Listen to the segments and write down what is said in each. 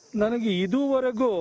ನನಗೆ ಇದುವರೆಗೂ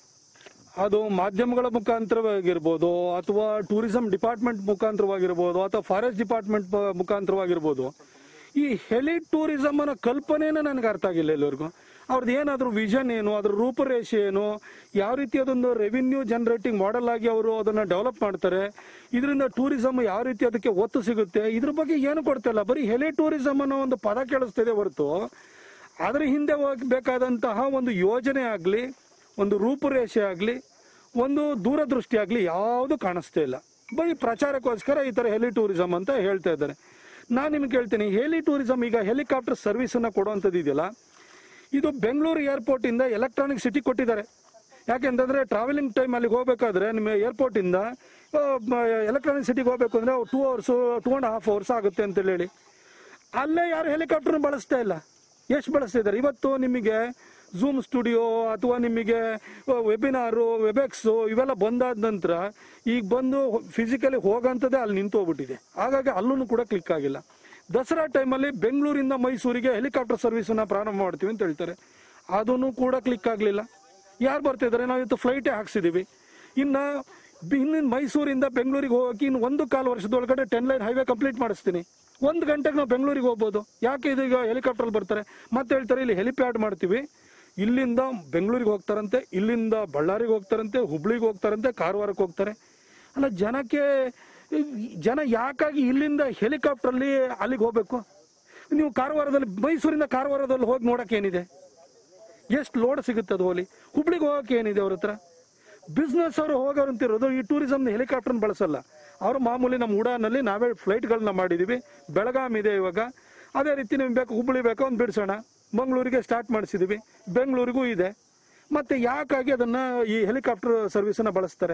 ಅದು ಮಾಧ್ಯಮಗಳ ಮುಖಾಂತರವಾಗಿರ್ಬೋದು ಅಥವಾ ಟೂರಿಸಂ ಡಿಪಾರ್ಟ್ಮೆಂಟ್ ಮುಖಾಂತರವಾಗಿರ್ಬೋದು ಅಥವಾ ಫಾರೆಸ್ಟ್ ಡಿಪಾರ್ಟ್ಮೆಂಟ್ ಮುಖಾಂತರವಾಗಿರ್ಬೋದು ಈ ಹೆಲಿ ಟೂರಿಸಂ ಅನ್ನೋ ಕಲ್ಪನೆನೇ ನನಗೆ ಅರ್ಥ ಆಗಿಲ್ಲ ಇಲ್ಲಿವರೆಗೂ ಅವ್ರದ್ದು ಏನಾದರೂ ವಿಷನ್ ಏನು ಅದ್ರ ರೂಪರೇಷೆ ಏನು ಯಾವ ರೀತಿ ಅದೊಂದು ರೆವಿನ್ಯೂ ಜನರೇಟಿಂಗ್ ಮಾಡೆಲ್ ಆಗಿ ಅವರು ಅದನ್ನ ಡೆವಲಪ್ ಮಾಡ್ತಾರೆ ಇದರಿಂದ ಟೂರಿಸಂ ಯಾವ ರೀತಿ ಅದಕ್ಕೆ ಒತ್ತು ಸಿಗುತ್ತೆ ಇದ್ರ ಬಗ್ಗೆ ಏನು ಕೊಡ್ತಿಲ್ಲ ಬರೀ ಹೆಲಿ ಟೂರಿಸಂ ಅನ್ನೋ ಒಂದು ಪದ ಕೇಳಿಸ್ತಿದೆ ಹೊರತು ಅದರ ಹಿಂದೆ ಹೋಗಬೇಕಾದಂತಹ ಒಂದು ಯೋಜನೆ ಆಗಲಿ ಒಂದು ರೂಪುರೇಷೆ ಆಗಲಿ ಒಂದು ದೂರದೃಷ್ಟಿ ಆಗಲಿ ಯಾವುದು ಕಾಣಿಸ್ತಾ ಇಲ್ಲ ಬರೀ ಪ್ರಚಾರಕ್ಕೋಸ್ಕರ ಈ ಥರ ಹೆಲಿ ಟೂರಿಸಂ ಅಂತ ಹೇಳ್ತಾ ಇದ್ದಾರೆ ನಾನು ನಿಮ್ಗೆ ಹೇಳ್ತೀನಿ ಹೆಲಿ ಟೂರಿಸಂ ಈಗ ಹೆಲಿಕಾಪ್ಟರ್ ಸರ್ವಿಸನ್ನು ಕೊಡುವಂಥದ್ದು ಇದೆಯಲ್ಲ ಇದು ಬೆಂಗಳೂರು ಏರ್ಪೋರ್ಟ್ ಇಂದ ಎಲೆಕ್ಟ್ರಾನಿಕ್ ಸಿಟಿ ಕೊಟ್ಟಿದ್ದಾರೆ ಯಾಕೆಂತಂದ್ರೆ ಟ್ರಾವೆಲಿಂಗ್ ಟೈಮ್ ಅಲ್ಲಿಗೆ ಹೋಗ್ಬೇಕಾದ್ರೆ ನಿಮ್ಮ ಏರ್ಪೋರ್ಟ್ ಇಂದ ಎಲೆಕ್ಟ್ರಾನಿಕ್ ಸಿಟಿಗೆ ಹೋಗ್ಬೇಕು ಅಂದ್ರೆ two hours two and half hours ಆಗುತ್ತೆ ಅಂತ ಹೇಳಿ ಅಲ್ಲೇ ಯಾರು ಹೆಲಿಕಾಪ್ಟರ್ ಬಳಸ್ತಾ ಇಲ್ಲ ಎಷ್ಟು ಬಳಸ್ತಾ ಇದ್ದಾರೆ ಇವತ್ತು ನಿಮಗೆ ಝೂಮ್ ಸ್ಟುಡಿಯೋ ಅಥವಾ ನಿಮಗೆ ವೆಬಿನಾರು ವೆಬೆಕ್ಸು ಇವೆಲ್ಲ ಬಂದಾದ ನಂತರ ಈಗ ಬಂದು ಫಿಸಿಕಲಿ ಹೋಗಂತದೇ ಅಲ್ಲಿ ನಿಂತು ಹೋಗ್ಬಿಟ್ಟಿದೆ ಹಾಗಾಗಿ ಅಲ್ಲೂ ಕೂಡ ಕ್ಲಿಕ್ ಆಗಿಲ್ಲ ದಸರಾ ಟೈಮಲ್ಲಿ ಬೆಂಗಳೂರಿಂದ ಮೈಸೂರಿಗೆ ಹೆಲಿಕಾಪ್ಟರ್ ಸರ್ವಿಸನ್ನ ಪ್ರಾರಂಭ ಮಾಡ್ತೀವಿ ಅಂತ ಹೇಳ್ತಾರೆ ಅದನ್ನು ಕೂಡ ಕ್ಲಿಕ್ ಆಗಲಿಲ್ಲ ಯಾರು ಬರ್ತಿದ್ದಾರೆ ನಾವು ಇವತ್ತು ಫ್ಲೈಟೇ ಹಾಕ್ಸಿದೀವಿ ಇನ್ನ ಬಿ- ಇನ್ನು ಮೈಸೂರಿಂದ ಬೆಂಗಳೂರಿಗೆ ಹೋಗಕ್ಕೆ ಇನ್ನು ಒಂದು ಕಾಲು ವರ್ಷದೊಳಗಡೆ ಟೆನ್ ಲೈನ್ ಹೈವೇ ಕಂಪ್ಲೀಟ್ ಮಾಡಿಸ್ತೀನಿ ಒಂದು ಗಂಟೆಗೆ ನಾವು ಬೆಂಗಳೂರಿಗೆ ಹೋಗ್ಬೋದು ಯಾಕೆ ಇದು ಈಗ ಹೆಲಿಕಾಪ್ಟರ್ ಬರ್ತಾರೆ ಮತ್ತೆ ಹೇಳ್ತಾರೆ ಇಲ್ಲಿ ಹೆಲಿಪ್ಯಾಡ್ ಮಾಡ್ತೀವಿ ಇಲ್ಲಿಂದ ಬೆಂಗಳೂರಿಗೆ ಹೋಗ್ತಾರಂತೆ ಇಲ್ಲಿಂದ ಬಳ್ಳಾರಿಗೆ ಹೋಗ್ತಾರಂತೆ ಹುಬ್ಳಿಗೆ ಹೋಗ್ತಾರಂತೆ ಕಾರವಾರಕ್ಕೆ ಹೋಗ್ತಾರೆ ಅಲ್ಲ ಜನಕ್ಕೆ ಜನ ಯಾಕಾಗಿ ಇಲ್ಲಿಂದ ಹೆಲಿಕಾಪ್ಟರ್ಲಿ ಅಲ್ಲಿಗೆ ಹೋಗ್ಬೇಕು ನೀವು ಕಾರವಾರದಲ್ಲಿ ಮೈಸೂರಿಂದ ಕಾರವಾರದಲ್ಲಿ ಹೋಗಿ ನೋಡಕ್ಕೆ ಏನಿದೆ ಎಷ್ಟು ಲೋಡ್ ಸಿಗುತ್ತೆ ಅದು ಹೋಲಿ ಹುಬ್ಳಿಗೆ ಹೋಗಕ್ಕೆ ಏನಿದೆ ಅವ್ರ ಹತ್ರ ಬಿಸ್ನೆಸ್ ಅವರು ಹೋಗೋರಂತಿರೋದು ಈ ಟೂರಿಸಂ ಹೆಲಿಕಾಪ್ಟರ್ ಬಳಸಲ್ಲ ಅವರು ಮಾಮೂಲಿ ನಮ್ಮ ಉಡಾನಲ್ಲಿ ನಾವೇ ಫ್ಲೈಟ್ಗಳನ್ನ ಮಾಡಿದೀವಿ ಬೆಳಗಾಂ ಇದೆ ಇವಾಗ ಅದೇ ರೀತಿ ನಿಮ್ಗೆ ಬೇಕು ಹುಬ್ಳಿ ಬೇಕು ಒಂದು ಬಿಡಿಸೋಣ ಮಂಗಳೂರಿಗೆ ಸ್ಟಾರ್ಟ್ ಮಾಡಿಸಿದೀವಿ ಬೆಂಗಳೂರಿಗೂ ಇದೆ ಮತ್ತೆ ಯಾಕಾಗಿ ಅದನ್ನ ಈ ಹೆಲಿಕಾಪ್ಟರ್ ಸರ್ವಿಸನ್ನ ಬಳಸ್ತಾರೆ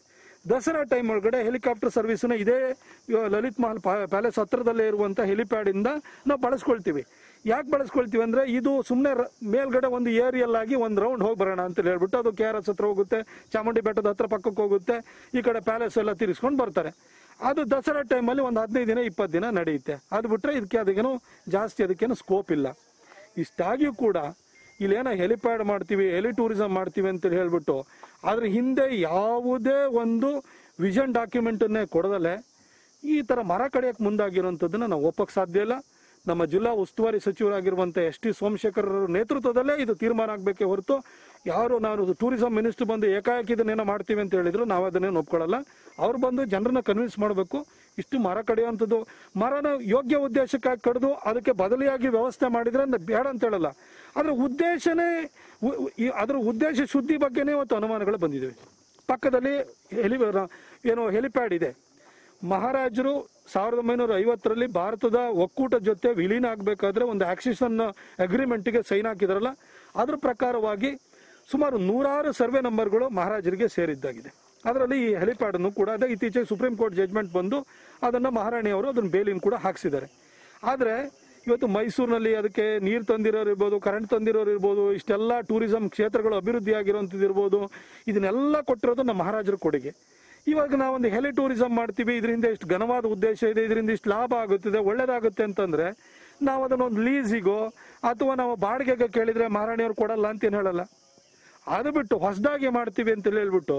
ದಸರಾ ಟೈಮ್ ಒಳಗಡೆ ಹೆಲಿಕಾಪ್ಟರ್ ಸರ್ವಿಸ್ನ ಇದೇ ಇವ- ಲಲಿತ್ ಮಹಲ್ ಪಾ- ಪ್ಯಾಲೇಸ್ ಹತ್ರದಲ್ಲೇ ಇರುವಂತ ಹೆಲಿಪ್ಯಾಡ್ ಇಂದ ನಾವು ಬಳಸ್ಕೊಳ್ತೀವಿ ಯಾಕೆ ಬಳಸ್ಕೊಳ್ತೀವಿ ಅಂದ್ರೆ ಇದು ಸುಮ್ಮನೆ ಮೇಲ್ಗಡೆ ಒಂದು ಏರಿಯಲ್ ಆಗಿ ಒಂದು ರೌಂಡ್ ಹೋಗಿ ಬರೋಣ ಅಂತ ಹೇಳ್ಬಿಟ್ಟು ಅದು ಕೆ ಆರ್ ಎಸ್ ಹತ್ರ ಹೋಗುತ್ತೆ ಚಾಮುಂಡಿ ಬೆಟ್ಟದ ಹತ್ರ ಪಕ್ಕಕ್ಕೆ ಹೋಗುತ್ತೆ ಈ ಕಡೆ ಪ್ಯಾಲೇಸ್ ಎಲ್ಲ ತಿರ್ಸ್ಕೊಂಡು ಬರ್ತಾರೆ ಅದು ದಸರಾ ಟೈಮಲ್ಲಿ ಒಂದು ಹದಿನೈದು ದಿನ ಇಪ್ಪತ್ತು ದಿನ ನಡೆಯುತ್ತೆ ಅದು ಬಿಟ್ರೆ ಇದಕ್ಕೆ ಅದಕ್ಕೇನು ಜಾಸ್ತಿ ಅದಕ್ಕೇನು ಸ್ಕೋಪ್ ಇಲ್ಲ ಇಷ್ಟಾಗಿಯೂ ಕೂಡ ಇಲ್ಲೇನೋ ಹೆಲಿಪ್ಯಾಡ್ ಮಾಡ್ತೀವಿ ಹೆಲಿ ಟೂರಿಸಂ ಮಾಡ್ತೀವಿ ಅಂತ ಹೇಳ್ಬಿಟ್ಟು ಅದ್ರ ಹಿಂದೆ ಯಾವುದೇ ಒಂದು ವಿಷನ್ ಡಾಕ್ಯುಮೆಂಟನ್ನೇ ಕೊಡದಲೆ ಈ ತರ ಮರ ಕಡಿಯಕ್ಕೆ ಮುಂದಾಗಿರುವಂಥದ್ದನ್ನ ನಾವು ಒಪ್ಪಕ್ಕೆ ಸಾಧ್ಯ ಇಲ್ಲ ನಮ್ಮ ಜಿಲ್ಲಾ ಉಸ್ತುವಾರಿ ಸಚಿವರಾಗಿರುವಂಥ ಎಸ್ ಟಿ ಸೋಮಶೇಖರ್ ಅವರ ನೇತೃತ್ವದಲ್ಲೇ ಇದು ತೀರ್ಮಾನ ಆಗಬೇಕೇ ಹೊರತು ಯಾರು ನಾನು ಟೂರಿಸಂ ಮಿನಿಸ್ಟರ್ ಬಂದು ಏಕಾಏಕಿ ಇದನ್ನೇನೋ ಮಾಡ್ತೀವಿ ಅಂತ ಹೇಳಿದ್ರು ನಾವು ಅದನ್ನೇನು ಒಪ್ಕೊಳ್ಳಲ್ಲ ಅವ್ರು ಬಂದು ಜನರನ್ನ ಕನ್ವಿನ್ಸ್ ಮಾಡಬೇಕು ಇಷ್ಟು ಮರ ಕಡಿಯುವಂಥದ್ದು ಮರನ ಯೋಗ್ಯ ಉದ್ದೇಶಕ್ಕಾಗಿ ಕಡಿದು ಅದಕ್ಕೆ ಬದಲಿಯಾಗಿ ವ್ಯವಸ್ಥೆ ಮಾಡಿದ್ರೆ ಅದು ಬೇಡ ಅಂತ ಹೇಳಲ್ಲ ಅದ್ರ ಉದ್ದೇಶನೇ ಉ- ಉ- ಈ- ಅದ್ರ ಉದ್ದೇಶ ಶುದ್ಧಿ ಬಗ್ಗೆನೇ ಇವತ್ತು ಅನುಮಾನಗಳು ಬಂದಿವೆ ಪಕ್ಕದಲ್ಲಿ ಹೆಲಿ ಏನು ಹೆಲಿಪ್ಯಾಡ್ ಇದೆ ಮಹಾರಾಜರು ಸಾವಿರದ ಒಂಬೈನೂರ ಐವತ್ತರಲ್ಲಿ ಭಾರತದ ಒಕ್ಕೂಟ ಜೊತೆ ವಿಲೀನ ಆಗಬೇಕಾದ್ರೆ ಒಂದು ಆಕ್ಸಿಷನ್ ಅಗ್ರಿಮೆಂಟ್ಗೆ ಸೈನ್ ಹಾಕಿದ್ರಲ್ಲ ಅದ್ರ ಪ್ರಕಾರವಾಗಿ ಸುಮಾರು ನೂರಾರು ಸರ್ವೆ ನಂಬರ್ಗಳು ಮಹಾರಾಜರಿಗೆ ಸೇರಿದ್ದಾಗಿದೆ ಅದರಲ್ಲಿ ಈ ಹೆಲಿಪ್ಯಾಡ್ ಅನ್ನು ಕೂಡ ಅದೇ ಇತ್ತೀಚೆಗೆ ಸುಪ್ರೀಂ ಕೋರ್ಟ್ ಜಡ್ಜ್ಮೆಂಟ್ ಬಂದು ಅದನ್ನ ಮಹಾರಾಣಿಯವರು ಅದನ್ನ ಬೇಲಿನ ಕೂಡ ಹಾಕ್ಸಿದ್ದಾರೆ ಆದ್ರೆ ಇವತ್ತು ಮೈಸೂರಿನಲ್ಲಿ ಅದಕ್ಕೆ ನೀರು ತಂದಿರೋರು ಇರ್ಬೋದು ಕರೆಂಟ್ ತಂದಿರೋರು ಇರ್ಬೋದು ಇಷ್ಟೆಲ್ಲ ಟೂರಿಸಂ ಕ್ಷೇತ್ರಗಳು ಅಭಿವೃದ್ಧಿ ಆಗಿರುವಂಥದ್ದು ಇರ್ಬೋದು ಇದನ್ನೆಲ್ಲ ಕೊಟ್ಟಿರೋದು ನಮ್ಮ ಮಹಾರಾಜರ ಕೊಡುಗೆ ಇವಾಗ ನಾವೊಂದು ಹೆಲಿ ಟೂರಿಸಂ ಮಾಡ್ತೀವಿ ಇದರಿಂದ ಇಷ್ಟು ಘನವಾದ ಉದ್ದೇಶ ಇದೆ ಇದರಿಂದ ಇಷ್ಟು ಲಾಭ ಆಗುತ್ತಿದೆ ಒಳ್ಳೇದಾಗುತ್ತೆ ಅಂತಂದ್ರೆ ನಾವು ಅದನ್ನ ಒಂದು ಲೀಸಿಗೋ ಅಥವಾ ನಾವು ಬಾಡಿಗೆಗೆ ಕೇಳಿದ್ರೆ ಮಹಾರಾಣಿಯವ್ರು ಕೊಡಲ್ಲ ಅಂತ ಏನು ಹೇಳಲ್ಲ ಅದು ಬಿಟ್ಟು ಹೊಸದಾಗಿ ಮಾಡ್ತೀವಿ ಅಂತ ಹೇಳ್ಬಿಟ್ಟು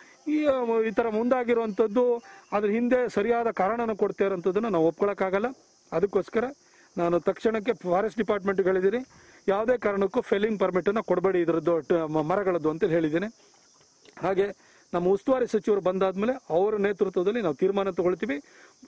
ಈ ಈ ತರ ಮುಂದಾಗಿರುವಂಥದ್ದು ಅದ್ರ ಹಿಂದೆ ಸರಿಯಾದ ಕಾರಣನ ಕೊಡ್ತಾ ಇರೋಂಥದ್ದನ್ನ ನಾವು ಒಪ್ಕೊಳಕ್ಕಾಗಲ್ಲ ಅದಕ್ಕೋಸ್ಕರ ನಾನು ತಕ್ಷಣಕ್ಕೆ ಫಾರೆಸ್ಟ್ ಡಿಪಾರ್ಟ್ಮೆಂಟ್ ಹೇಳಿದ್ದೀನಿ ಯಾವುದೇ ಕಾರಣಕ್ಕೂ ಫೆಲಿಂಗ್ ಪರ್ಮಿಟ್ ಅನ್ನ ಕೊಡಬೇಡಿ ಇದ್ರದ್ದು ಟ- ಮ- ಮರಗಳದ್ದು ಅಂತ ಹೇಳಿದ್ದೀನಿ ಹಾಗೆ ನಮ್ಮ ಉಸ್ತುವಾರಿ ಸಚಿವರು ಬಂದಾದ್ಮೇಲೆ ಅವರ ನೇತೃತ್ವದಲ್ಲಿ ನಾವು ತೀರ್ಮಾನ ತಗೊಳ್ತೀವಿ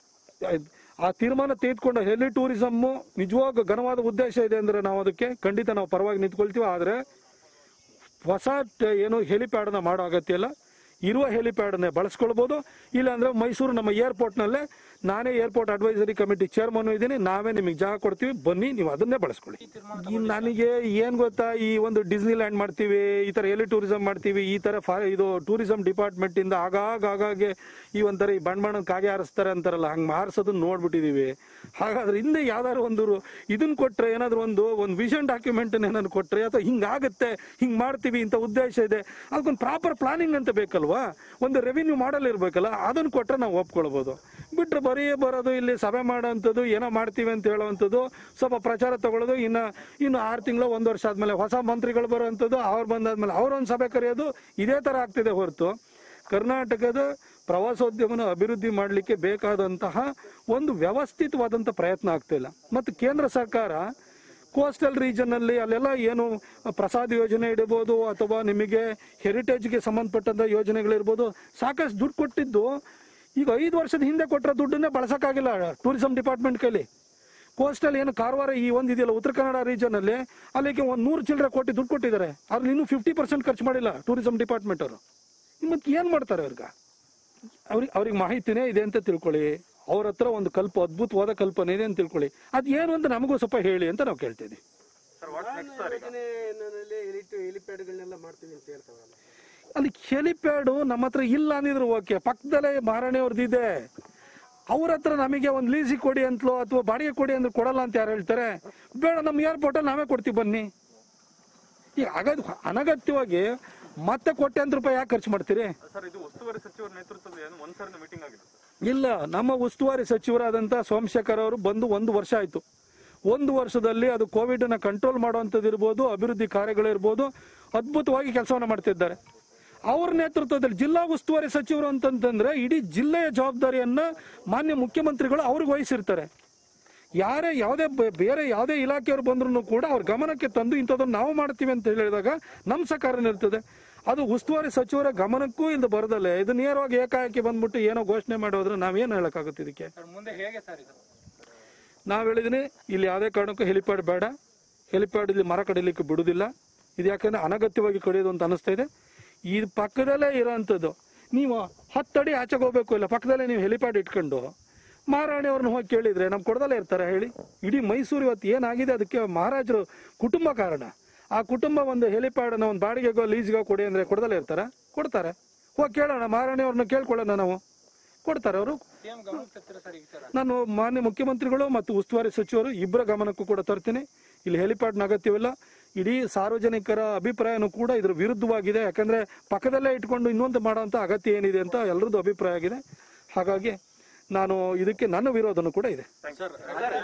ಆ ತೀರ್ಮಾನ ತೆಗೆದುಕೊಂಡು ಹೆಲಿ ಟೂರಿಸಮ್ ನಿಜವಾಗ ಘನವಾದ ಉದ್ದೇಶ ಇದೆ ಅಂದ್ರೆ ನಾವು ಅದಕ್ಕೆ ಖಂಡಿತ ನಾವು ಪರವಾಗಿ ನಿಂತ್ಕೊಳ್ತೀವಿ ಆದ್ರೆ ಹೊಸ ಟ- ಏನು ಹೆಲಿಪ್ಯಾಡ್ ನ ಮಾಡೋ ಅಗತ್ಯ ಇಲ್ಲ ಇರುವ ಹೆಲಿಪ್ಯಾಡ್ ನೇ ಬಳಸ್ಕೊಳ್ಬಹುದು ಇಲ್ಲಾಂದ್ರೆ ಮೈಸೂರು ನಮ್ಮ ಏರ್ಪೋರ್ಟ್ ನಲ್ಲೇ ನಾನೇ ಏರ್ಪೋರ್ಟ್ ಅಡ್ವೈಸರಿ ಕಮಿಟಿ ಚೇರ್ಮನ್ ಇದ್ದೀನಿ ನಾವೇ ನಿಮಗೆ ಜಾಗ ಕೊಡ್ತೀವಿ ಬನ್ನಿ ನೀವು ಅದನ್ನೇ ಬಳಸ್ಕೊಳ್ಳಿ ಈ ನನಗೆ ಏನ್ ಗೊತ್ತಾ ಈ ಒಂದು ಡಿಸ್ನಿ ಲ್ಯಾಂಡ್ ಮಾಡ್ತೀವಿ ಈ ತರ ಎಲಿ ಟೂರಿಸಂ ಮಾಡ್ತೀವಿ ಈ ತರ ಫಾ- ಇದು ಟೂರಿಸಂ ಡಿಪಾರ್ಟ್ಮೆಂಟ್ ಇಂದ ಆಗಾಗ ಆಗಾಗೆ ಈ ಒಂಥರ ಈ ಬಣ್ಣ ಬಣ್ಣ ಕಾಗೆ ಹಾರಿಸ್ತಾರೆ ಅಂತಾರಲ್ಲ ಹಂಗ್ ಹಾರಿಸೋದನ್ನ ನೋಡ್ಬಿಟ್ಟಿದೀವಿ ಹಾಗಾದ್ರೆ ಹಿಂದೆ ಯಾವ್ದಾದ್ರು ಒಂದು ರು- ಇದನ್ನ ಕೊಟ್ರೆ ಏನಾದ್ರು ಒಂದು ಒಂದು ವಿಷನ್ ಡಾಕ್ಯುಮೆಂಟ್ ಏನಾದ್ರು ಕೊಟ್ರೆ ಅಥವಾ ಹಿಂಗಾಗತ್ತೆ ಹಿಂಗ್ ಮಾಡ್ತೀವಿ ಇಂಥ ಉದ್ದೇಶ ಇದೆ ಅದಕ್ಕೊಂದು ಪ್ರಾಪರ್ ಪ್ಲಾನಿಂಗ್ ಅಂತ ಬೇಕಲ್ವಾ ಇಲ್ವಾ ಒಂದು ರೆವಿನ್ಯೂ ಮಾಡಲ್ ಇರ್ಬೇಕಲ್ಲ ಅದನ್ನ ಕೊಟ್ರೆ ನಾವು ಒಪ್ಕೊಳ್ಬೋದು ಬಿಟ್ರೆ ಬರೀ ಬರೋದು ಇಲ್ಲಿ ಸಭೆ ಮಾಡೋವಂಥದ್ದು ಏನೋ ಮಾಡ್ತೀವಿ ಅಂತ ಹೇಳೋವಂಥದ್ದು ಸ್ವಲ್ಪ ಪ್ರಚಾರ ತಗೊಳ್ಳೋದು ಇನ್ನು ಇನ್ನು ಆರು ತಿಂಗಳು ಒಂದು ವರ್ಷ ಆದ್ಮೇಲೆ ಹೊಸ ಮಂತ್ರಿಗಳು ಬರೋವಂಥದ್ದು ಅವ್ರು ಬಂದಾದ್ಮೇಲೆ ಅವ್ರೊಂದು ಸಭೆ ಕರೆಯೋದು ಇದೇ ಥರ ಆಗ್ತಿದೆ ಹೊರತು ಕರ್ನಾಟಕದ ಪ್ರವಾಸೋದ್ಯಮನ ಅಭಿವೃದ್ಧಿ ಮಾಡಲಿಕ್ಕೆ ಬೇಕಾದಂತಹ ಒಂದು ವ್ಯವಸ್ಥಿತವಾದಂಥ ಪ್ರಯತ್ನ ಆಗ್ತಿಲ್ಲ ಮತ್ತು ಕೇಂದ್ರ ಸರ್ಕಾರ ಕೋಸ್ಟಲ್ ರೀಜನ್ ಅಲ್ಲಿ ಅಲ್ಲೆಲ್ಲ ಏನು ಪ್ರಸಾದ್ ಯೋಜನೆ ಇಡಬಹುದು ಅಥವಾ ನಿಮಗೆ ಹೆರಿಟೇಜ್ಗೆ ಸಂಬಂಧಪಟ್ಟಂತ ಯೋಜನೆಗಳಿರ್ಬೋದು ಸಾಕಷ್ಟು ದುಡ್ಡು ಕೊಟ್ಟಿದ್ದು ಈಗ ಐದು ವರ್ಷದ ಹಿಂದೆ ಕೊಟ್ಟರೆ ದುಡ್ಡನ್ನೇ ಬಳಸಕ್ಕಾಗಿಲ್ಲ ಟೂರಿಸಂ ಡಿಪಾರ್ಟ್ಮೆಂಟ್ ಕೈಲಿ ಕೋಸ್ಟಲ್ ಏನು ಕಾರವಾರ ಈ ಒಂದು ಇದೆಯಲ್ಲ ಉತ್ತರ ಕನ್ನಡ ರೀಜನ್ ಅಲ್ಲಿ ಅಲ್ಲಿಗೆ ಒಂದು ನೂರು ಚಿಲ್ಲರೆ ಕೋಟಿ ದುಡ್ಡು ಕೊಟ್ಟಿದ್ದಾರೆ ಅದ್ರಲ್ಲಿ ಇನ್ನೂ ಫಿಫ್ಟಿ ಪರ್ಸೆಂಟ್ ಖರ್ಚು ಮಾಡಿಲ್ಲ ಟೂರಿಸಂ ಡಿಪಾರ್ಟ್ಮೆಂಟ್ ಅವರು ಮತ್ತೆ ಏನ್ ಮಾಡ್ತಾರೆ ಅವ್ರಿಗೆ ಅವ್ರಿಗೆ ಅವ್ರಿಗೆ ಮಾಹಿತಿನೇ ಇದೆ ಅಂತ ತಿಳ್ಕೊಳ್ಳಿ ಅವ್ರ ಹತ್ರ ಒಂದು ಕಲ್ಪ ಅದ್ಭುತವಾದ ಕಲ್ಪನೆ ಇದೆ ಅಂತ ತಿಳ್ಕೊಳ್ಳಿ ಅದ್ ಏನು ಅಂತ ನಮಗೂ ಸ್ವಲ್ಪ ಹೇಳಿ ಅಂತ ನಾವು ಕೇಳ್ತೀವಿ ಸರ್ ವಾಟ್ ನೆಕ್ಸ್ಟ್ ಸರ್ ಈಗ ಯೋಜನೆಯಲ್ಲಿ ಎಲಿಟ್ ಹೆಲಿಪ್ಯಾಡ್ಗಳನ್ನೆಲ್ಲ ಮಾಡ್ತೀವಿ ಅಂತ ಹೇಳ್ತಾವಲ್ಲ ಅಲ್ಲಿ ಹೆಲಿಪ್ಯಾಡು ನಮ್ಮ ಹತ್ರ ಇಲ್ಲ ಅಂದಿದ್ರು ಓಕೆ ಪಕ್ಕದಲ್ಲೇ ಮಹಾರಾಣಿ ಅವ್ರದ್ದು ಇದೆ ಅವ್ರ ಹತ್ರ ನಮಗೆ ಒಂದು ಲೀಸಿಗೆ ಕೊಡಿ ಅಂತಲೋ ಅಥವಾ ಬಾಡಿಗೆ ಕೊಡಿ ಅಂದ್ರೆ ಕೊಡಲ್ಲ ಅಂತ ಯಾರು ಹೇಳ್ತಾರೆ ಬೇಡ ನಮ್ಮ ಏರ್ಪೋರ್ಟಲ್ಲಿ ನಾವೇ ಕೊಡ್ತೀವಿ ಬನ್ನಿ ಈಗ ಅಗದ್ ಅನಗತ್ಯವಾಗಿ ಮತ್ತೆ ಕೋಟ್ಯಾಂತರ ರೂಪಾಯಿ ಯಾಕೆ ಖರ್ಚು ಮಾಡ್ತೀರಿ ಸರ್ ಇದು ಉಸ್ತುವಾರಿ ಸಚಿವರ ನೇತೃತ್ವದಲ್ಲಿ ಏನು ಒಂದ್ ಸರಿ ಮೀಟಿಂಗ್ ಆಗಿದೆ ಸರ್ ಇಲ್ಲ ನಮ್ಮ ಉಸ್ತುವಾರಿ ಸಚಿವರಾದಂತ ಸೋಮಶೇಖರ್ ಅವರು ಬಂದು ಒಂದು ವರ್ಷ ಆಯ್ತು ಒಂದು ವರ್ಷದಲ್ಲಿ ಅದು ಕೋವಿಡ್ ನ ಕಂಟ್ರೋಲ್ ಮಾಡುವಂಥದ್ದು ಇರ್ಬೋದು ಅಭಿವೃದ್ಧಿ ಕಾರ್ಯಗಳಿರ್ಬೋದು ಅದ್ಭುತವಾಗಿ ಕೆಲಸವನ್ನ ಮಾಡ್ತಿದ್ದಾರೆ ಅವ್ರ ನೇತೃತ್ವದಲ್ಲಿ ಜಿಲ್ಲಾ ಉಸ್ತುವಾರಿ ಸಚಿವರು ಅಂತಂತಂದ್ರೆ ಇಡೀ ಜಿಲ್ಲೆಯ ಜವಾಬ್ದಾರಿಯನ್ನ ಮಾನ್ಯ ಮುಖ್ಯಮಂತ್ರಿಗಳು ಅವ್ರಿಗೆ ವಹಿಸಿರ್ತಾರೆ ಯಾರೇ ಯಾವುದೇ ಬ- ಬೇರೆ ಯಾವುದೇ ಇಲಾಖೆಯವರು ಬಂದ್ರು ಕೂಡ ಅವ್ರ ಗಮನಕ್ಕೆ ತಂದು ಇಂಥದ್ದನ್ನು ನಾವು ಮಾಡ್ತೀವಿ ಅಂತ ಹೇಳಿದಾಗ ನಮ್ಮ ಸಹಕಾರ ಇರ್ತದೆ ಅದು ಉಸ್ತುವಾರಿ ಸಚಿವರ ಗಮನಕ್ಕೂ ಇದು ಬರದಲ್ಲೇ ಇದು ನೇರವಾಗಿ ಏಕಾಏಕಿ ಬಂದ್ಬಿಟ್ಟು ಏನೋ ಘೋಷಣೆ ಮಾಡೋದ್ರೆ ನಾವೇನು ಹೇಳಕ್ಕಾಗುತ್ತೆ ಇದಕ್ಕೆ ಮುಂದೆ ಹೇಗೆ ಸರ್ ಇದು ನಾವು ಹೇಳಿದೀನಿ ಇಲ್ಲಿ ಯಾವುದೇ ಕಾರಣಕ್ಕೂ ಹೆಲಿಪ್ಯಾಡ್ ಬೇಡ ಹೆಲಿಪ್ಯಾಡ್ ಇಲ್ಲಿ ಮರ ಕಡಿಲಿಕ್ಕೆ ಬಿಡುದಿಲ್ಲ ಇದು ಯಾಕಂದ್ರೆ ಅನಗತ್ಯವಾಗಿ ಕಡಿಯೋದು ಅಂತ ಅನಿಸ್ತಾ ಇದೆ ಈ ಪಕ್ಕದಲ್ಲೇ ಇರೋಂಥದ್ದು ನೀವು ಹತ್ತಡಿ ಆಚೆಗೆ ಹೋಗ್ಬೇಕು ಇಲ್ಲ ಪಕ್ಕದಲ್ಲೇ ನೀವು ಹೆಲಿಪ್ಯಾಡ್ ಇಟ್ಕೊಂಡು ಮಹಾರಾಣಿ ಅವ್ರನ್ನ ಹೋಗಿ ಕೇಳಿದ್ರೆ ನಮ್ ಕೊಡದಲ್ಲೇ ಇರ್ತಾರೆ ಹೇಳಿ ಇಡೀ ಮೈಸೂರು ಇವತ್ತು ಏನಾಗಿದೆ ಅದಕ್ಕೆ ಮಹಾರಾಜರು ಕುಟುಂಬ ಕಾರಣ ಆ ಕುಟುಂಬ ಒಂದು ಹೆಲಿಪ್ಯಾಡ್ ಅನ್ನ ಒಂದು ಬಾಡಿಗೆಗೋ ಲೀಸ್ಗೋ ಕೊಡಿ ಅಂದ್ರೆ ಕೊಡದಲ್ಲೇ ಇರ್ತಾರ ಕೊಡ್ತಾರೆ ಹೋಗಿ ಕೇಳೋಣ ಮಹಾರಾಣಿ ಅವ್ರನ್ನ ಕೇಳ್ಕೊಳ್ಳೋಣ ನಾವು ಕೊಡ್ತಾರೆ ಅವರು ಸಿಎಂ ಗಮನಕ್ಕೆ ತರ್ತೀರಾ ಸರ್ ಈ ವಿಚಾರ ನಾನು ಮಾನ್ಯ ಮುಖ್ಯಮಂತ್ರಿಗಳು ಮತ್ತು ಉಸ್ತುವಾರಿ ಸಚಿವರು ಇಬ್ಬರ ಗಮನಕ್ಕೂ ಕೂಡ ತರ್ತೀನಿ ಇಲ್ಲಿ ಹೆಲಿಪ್ಯಾಡ್ನ ಅಗತ್ಯವಿಲ್ಲ ಇಡೀ ಸಾರ್ವಜನಿಕರ ಅಭಿಪ್ರಾಯನೂ ಕೂಡ ಇದ್ರ ವಿರುದ್ಧವಾಗಿದೆ ಯಾಕಂದ್ರೆ ಪಕ್ಕದಲ್ಲೇ ಇಟ್ಕೊಂಡು ಇನ್ನೊಂದು ಮಾಡೋಂಥ ಅಗತ್ಯ ಏನಿದೆ ಅಂತ ಎಲ್ಲರದ್ದು ಅಭಿಪ್ರಾಯ ಆಗಿದೆ ಹಾಗಾಗಿ ನಾನು ಇದಕ್ಕೆ ನನ್ನ ವಿರೋಧನೂ ಕೂಡ ಇದೆ ಸರ್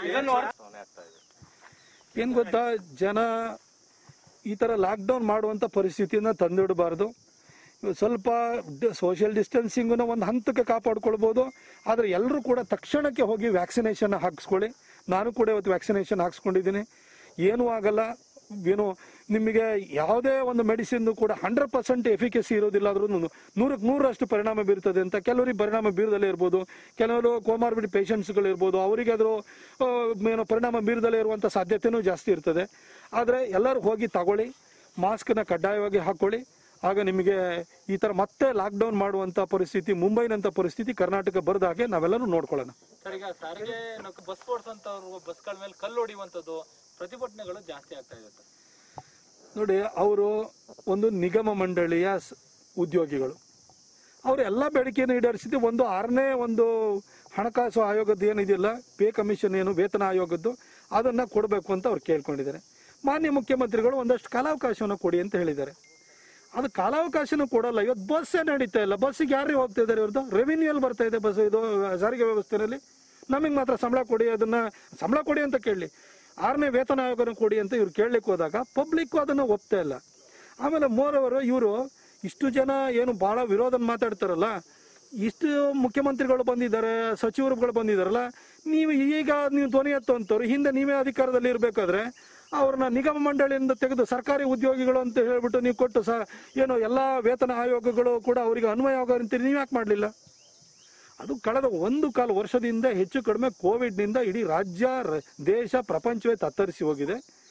ಏನ್ ಗೊತ್ತಾ ಜನ ಈ ತರ ಲಾಕ್ಡೌನ್ ಮಾಡುವಂತ ಪರಿಸ್ಥಿತಿಯನ್ನ ತಂದಿಡಬಾರ್ದು ಸ್ವಲ್ಪ ಸೋಷಿಯಲ್ ಡಿಸ್ಟೆನ್ಸಿಂಗ್ನ ಒಂದು ಹಂತಕ್ಕೆ ಕಾಪಾಡ್ಕೊಳ್ಬೋದು ಆದ್ರೆ ಎಲ್ಲರೂ ಕೂಡ ತಕ್ಷಣಕ್ಕೆ ಹೋಗಿ ವ್ಯಾಕ್ಸಿನೇಷನ್ ಹಾಕಿಸ್ಕೊಳ್ಳಿ ನಾನು ಕೂಡ ಇವತ್ತು ವ್ಯಾಕ್ಸಿನೇಷನ್ ಹಾಕ್ಸ್ಕೊಂಡಿದ್ದೀನಿ ಏನೂ ಆಗಲ್ಲ ಏನು ನಿಮಗೆ ಯಾವುದೇ ಒಂದು ಮೆಡಿಸಿನ್ ಕೂಡ ಹಂಡ್ರೆಡ್ ಪರ್ಸೆಂಟ್ ಎಫಿಕಸಿ ಇರೋದಿಲ್ಲ ಆದ್ರೂ ನೂರಕ್ಕೆ ನೂರಷ್ಟು ಪರಿಣಾಮ ಬೀರ್ತದೆ ಅಂತ ಕೆಲವರಿಗೆ ಪರಿಣಾಮ ಬೀರದಲ್ಲೇ ಇರ್ಬೋದು ಕೆಲವರು ಕೋಮಾರ್ಬಿಡ್ ಪೇಷಂಟ್ಸ್ಗಳು ಇರ್ಬೋದು ಅವರಿಗೆ ಅದ್ರ ಆ, ಏನೋ ಪರಿಣಾಮ ಬೀರದಲ್ಲೇ ಇರುವಂತ ಸಾಧ್ಯತೆನೂ ಜಾಸ್ತಿ ಇರ್ತದೆ ಆದ್ರೆ ಎಲ್ಲರೂ ಹೋಗಿ ತಗೊಳ್ಳಿ ಮಾಸ್ಕ್ನ ಕಡ್ಡಾಯವಾಗಿ ಹಾಕೊಳ್ಳಿ ಆಗ ನಿಮಗೆ ಈ ತರ ಮತ್ತೆ ಲಾಕ್ಡೌನ್ ಮಾಡುವಂತ ಪರಿಸ್ಥಿತಿ ಮುಂಬೈನಂತ ಪರಿಸ್ಥಿತಿ ಕರ್ನಾಟಕ ಬರದ ಹಾಗೆ ನಾವೆಲ್ಲರೂ ನೋಡ್ಕೊಳ್ಳೋಣ ಸರ್ ಈಗ ಸಾರಿಗೆ ನೌಕ- ಬಸ್ ಓಡಿಸೋಂಥವ್ರು ಬಸ್ಗಳ ಮೇಲೆ ಕಲ್ಲು ಹೊಡಿಯುವಂಥದ್ದು ಪ್ರತಿಭಟನೆಗಳು ಜಾಸ್ತಿ ಆಗ್ತಾ ಇದೆ ಸರ್ ನೋಡಿ ಅವರು ಒಂದು ನಿಗಮ ಮಂಡಳಿಯ ಸ್- ಉದ್ಯೋಗಿಗಳು ಅವರು ಎಲ್ಲ ಬೇಡಿಕೆಯನ್ನು ಈಡೇರಿಸಿದ್ದು ಒಂದು ಆರನೇ ಒಂದು ಹಣಕಾಸು ಆಯೋಗದ್ದು ಏನಿದೆಯಲ್ಲ ಪೇ ಕಮಿಷನ್ ಏನು ವೇತನ ಆಯೋಗದ್ದು ಅದನ್ನ ಕೊಡಬೇಕು ಅಂತ ಅವ್ರು ಕೇಳ್ಕೊಂಡಿದ್ದಾರೆ ಮಾನ್ಯ ಮುಖ್ಯಮಂತ್ರಿಗಳು ಒಂದಷ್ಟು ಕಾಲಾವಕಾಶವನ್ನು ಕೊಡಿ ಅಂತ ಹೇಳಿದ್ದಾರೆ ಅದು ಕಾಲಾವಕಾಶನೂ ಕೊಡಲ್ಲ ಇವತ್ತು ಬಸ್ಸೇ ನಡೀತಾ ಇಲ್ಲ ಬಸ್ಸಿಗೆ ಯಾರಿಗೆ ಹೋಗ್ತಾ ಇದ್ದಾರೆ ಇವ್ರದ್ದು ರೆವಿನ್ಯೂಲ್ ಬರ್ತಾ ಇದೆ ಬಸ್ ಇದು ಸಾರಿಗೆ ವ್ಯವಸ್ಥೆಯಲ್ಲಿ ನಮಗೆ ಮಾತ್ರ ಸಂಬಳ ಕೊಡಿ ಅದನ್ನ ಸಂಬಳ ಕೊಡಿ ಅಂತ ಕೇಳಲಿ ಆರನೇ ವೇತನ ಆಯೋಗನ ಕೊಡಿ ಅಂತ ಇವ್ರು ಕೇಳಲಿಕ್ಕೆ ಹೋದಾಗ ಪಬ್ಲಿಕ್ ಅದನ್ನ ಒಪ್ತಾ ಇಲ್ಲ ಆಮೇಲೆ ಮೋರ್ ಅವರು ಇವರು ಇಷ್ಟು ಜನ ಏನು ಬಹಳ ವಿರೋಧನ ಮಾತಾಡ್ತಾರಲ್ಲ ಇಷ್ಟು ಮುಖ್ಯಮಂತ್ರಿಗಳು ಬಂದಿದ್ದಾರೆ ಸಚಿವರುಗಳು ಬಂದಿದ್ದಾರಲ್ಲ ನೀವು ಈಗ ನೀವು ಧ್ವನಿ ಎತ್ತುವಂಥವ್ರು ಹಿಂದೆ ನೀವೇ ಅಧಿಕಾರದಲ್ಲಿ ಇರಬೇಕಾದ್ರೆ ಅವ್ರನ್ನ ನಿಗಮ ಮಂಡಳಿಯಿಂದ ತೆಗೆದು ಸರ್ಕಾರಿ ಉದ್ಯೋಗಿಗಳು ಅಂತ ಹೇಳ್ಬಿಟ್ಟು ನೀವು ಕೊಟ್ಟು ಸಹ ಏನು ಎಲ್ಲಾ ವೇತನ ಆಯೋಗಗಳು ಕೂಡ ಅವರಿಗೆ ಅನ್ವಯ ಆಗೋ ಅಂತೀರಿ ನೀವು ಯಾಕೆ ಮಾಡಲಿಲ್ಲ ಅದು ಕಳೆದ ಒಂದು ಕಾಲು ವರ್ಷದಿಂದ ಹೆಚ್ಚು ಕಡಿಮೆ ಕೋವಿಡ್ನಿಂದ ಇಡೀ ರಾಜ್ಯ ರ- ದೇಶ ಪ್ರಪಂಚವೇ ತತ್ತರಿಸಿ ಹೋಗಿದೆ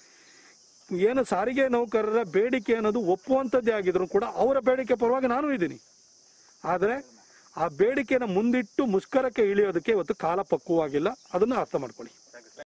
ಏನು ಸಾರಿಗೆ ನೌಕರರ ಬೇಡಿಕೆ ಅನ್ನೋದು ಒಪ್ಪುವಂಥದ್ದೇ ಆಗಿದ್ರು ಕೂಡ ಅವರ ಬೇಡಿಕೆ ಪರವಾಗಿ ನಾನು ಇದ್ದೀನಿ ಆದರೆ ಆ ಬೇಡಿಕೆನ ಮುಂದಿಟ್ಟು ಮುಷ್ಕರಕ್ಕೆ ಇಳಿಯೋದಕ್ಕೆ ಇವತ್ತು ಕಾಲ ಪಕ್ವವಾಗಿಲ್ಲ ಅದನ್ನು ಅರ್ಥ ಮಾಡ್ಕೊಳ್ಳಿ